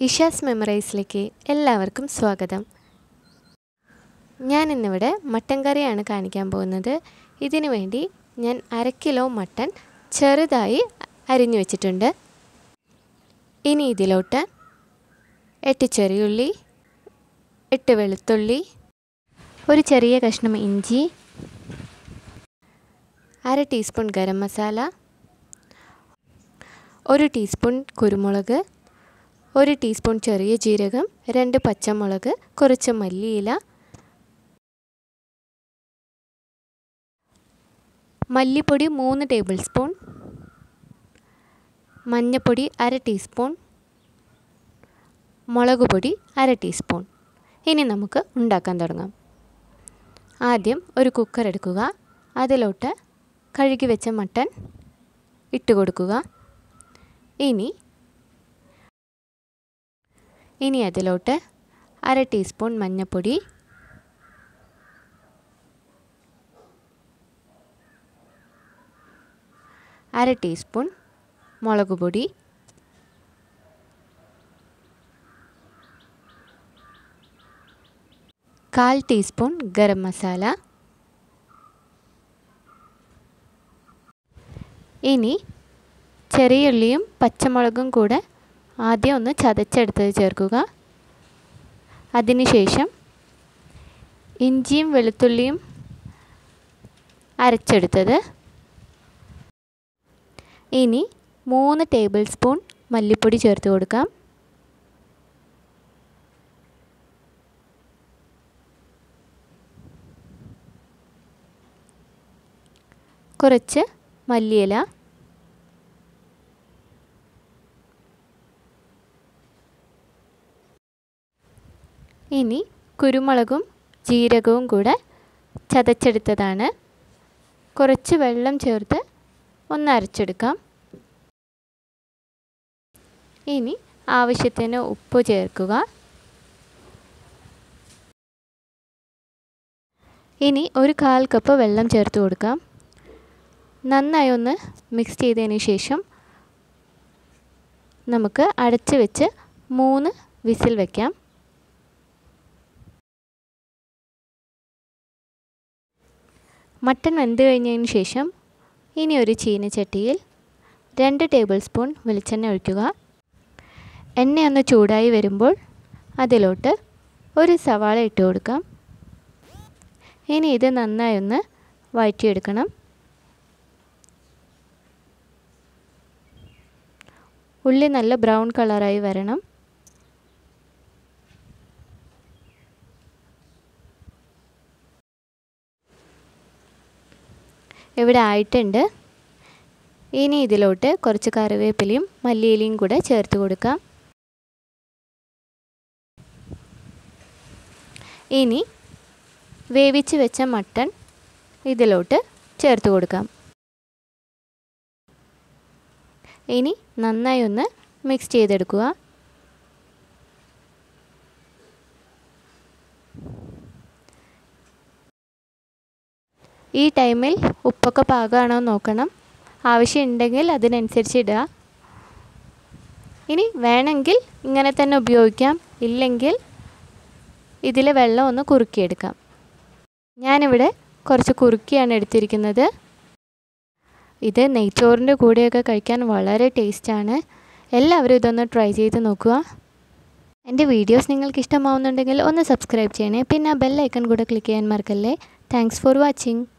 ഇഷാസ് മെമ്മറൈസിലേക്ക് എല്ലാവർക്കും സ്വാഗതം ഞാൻ ഇന്നിവിടെ മട്ടൻ കറിയാണ് കാണിക്കാൻ പോകുന്നത് ഇതിനു വേണ്ടി ഞാൻ അര കിലോ മട്ടൻ ചെറുതായി അരിഞ്ഞു വെച്ചിട്ടുണ്ട് ഇനി ഇതിലോട്ട് എട്ട് ചെറിയുള്ളി എട്ട് വെളുത്തുള്ളി ഒരു ചെറിയ കഷ്ണം ഇഞ്ചി അര ടീസ്പൂൺ ഗരം മസാല ഒരു ടീസ്പൂൺ കുരുമുളക് ഒരു ടീസ്പൂൺ ചെറിയ ജീരകം രണ്ട് പച്ചമുളക് കുറച്ച് മല്ലിയില മല്ലിപ്പൊടി മൂന്ന് ടേബിൾ സ്പൂൺ മഞ്ഞൾപ്പൊടി അര ടീസ്പൂൺ മുളക് പൊടി അര ടീസ്പൂൺ ഇനി നമുക്ക് ഉണ്ടാക്കാൻ തുടങ്ങാം ആദ്യം ഒരു കുക്കർ എടുക്കുക അതിലോട്ട് കഴുകി വെച്ച മട്ടൻ ഇട്ട് കൊടുക്കുക ഇനി ഇനി അതിലോട്ട് അര ടീസ്പൂൺ മഞ്ഞൾപ്പൊടി അര ടീസ്പൂൺ മുളക് പൊടി കാൽ ടീസ്പൂൺ ഗരം മസാല ഇനി ചെറിയുള്ളിയും പച്ചമുളകും കൂടെ ആദ്യം ഒന്ന് ചതച്ചെടുത്തത് ചേർക്കുക അതിനുശേഷം ഇഞ്ചിയും വെളുത്തുള്ളിയും അരച്ചെടുത്തത് ഇനി മൂന്ന് ടേബിൾ സ്പൂൺ മല്ലിപ്പൊടി ചേർത്ത് കൊടുക്കാം കുറച്ച് മല്ലിയില ഇനി കുരുമുളകും ജീരകവും കൂടെ ചതച്ചെടുത്തതാണ് കുറച്ച് വെള്ളം ചേർത്ത് ഒന്ന് അരച്ചെടുക്കാം ഇനി ആവശ്യത്തിന് ഉപ്പ് ചേർക്കുക ഇനി ഒരു കാൽ കപ്പ് വെള്ളം ചേർത്ത് കൊടുക്കാം നന്നായി ഒന്ന് മിക്സ് ചെയ്തതിന് ശേഷം നമുക്ക് അടച്ച് വെച്ച് മൂന്ന് വിസിൽ വയ്ക്കാം മട്ടൺ വെന്ത് കഴിഞ്ഞതിന് ശേഷം ഇനി ഒരു ചീനച്ചട്ടിയിൽ രണ്ട് ടേബിൾ സ്പൂൺ വെളിച്ചെണ്ണ ഒഴിക്കുക എണ്ണ ഒന്ന് ചൂടായി വരുമ്പോൾ അതിലോട്ട് ഒരു സവാള ഇട്ട് കൊടുക്കാം ഇനി ഇത് നന്നായി ഒന്ന് വഴറ്റിയെടുക്കണം ഉള്ളി നല്ല ബ്രൗൺ കളറായി വരണം ഇവിടെ ആയിട്ടുണ്ട് ഇനി ഇതിലോട്ട് കുറച്ച് കറിവേപ്പിലയും മല്ലിയിലയും കൂടെ ചേർത്ത് കൊടുക്കാം ഇനി വേവിച്ച് വെച്ച മട്ടൺ ഇതിലോട്ട് ചേർത്ത് കൊടുക്കാം ഇനി നന്നായി ഒന്ന് മിക്സ് ചെയ്തെടുക്കുക ഈ ടൈമിൽ ഉപ്പൊക്കെ പാകമാണോ നോക്കണം ആവശ്യമുണ്ടെങ്കിൽ അതിനനുസരിച്ച് ഇടുക ഇനി വേണമെങ്കിൽ ഇങ്ങനെ തന്നെ ഉപയോഗിക്കാം ഇല്ലെങ്കിൽ ഇതിൽ വെള്ളം ഒന്ന് കുറുക്കിയെടുക്കാം ഞാനിവിടെ കുറച്ച് കുറുക്കിയാണ് എടുത്തിരിക്കുന്നത് ഇത് നെയ്ച്ചോറിൻ്റെ കൂടെയൊക്കെ കഴിക്കാൻ വളരെ ടേസ്റ്റാണ് എല്ലാവരും ഇതൊന്ന് ട്രൈ ചെയ്ത് നോക്കുക എൻ്റെ വീഡിയോസ് നിങ്ങൾക്ക് ഇഷ്ടമാവുന്നുണ്ടെങ്കിൽ ഒന്ന് സബ്സ്ക്രൈബ് ചെയ്യണേ പിന്നെ ആ ബെൽ ഐക്കൺ കൂടെ ക്ലിക്ക് ചെയ്യാൻ മറക്കല്ലേ താങ്ക്സ് ഫോർ വാച്ചിങ്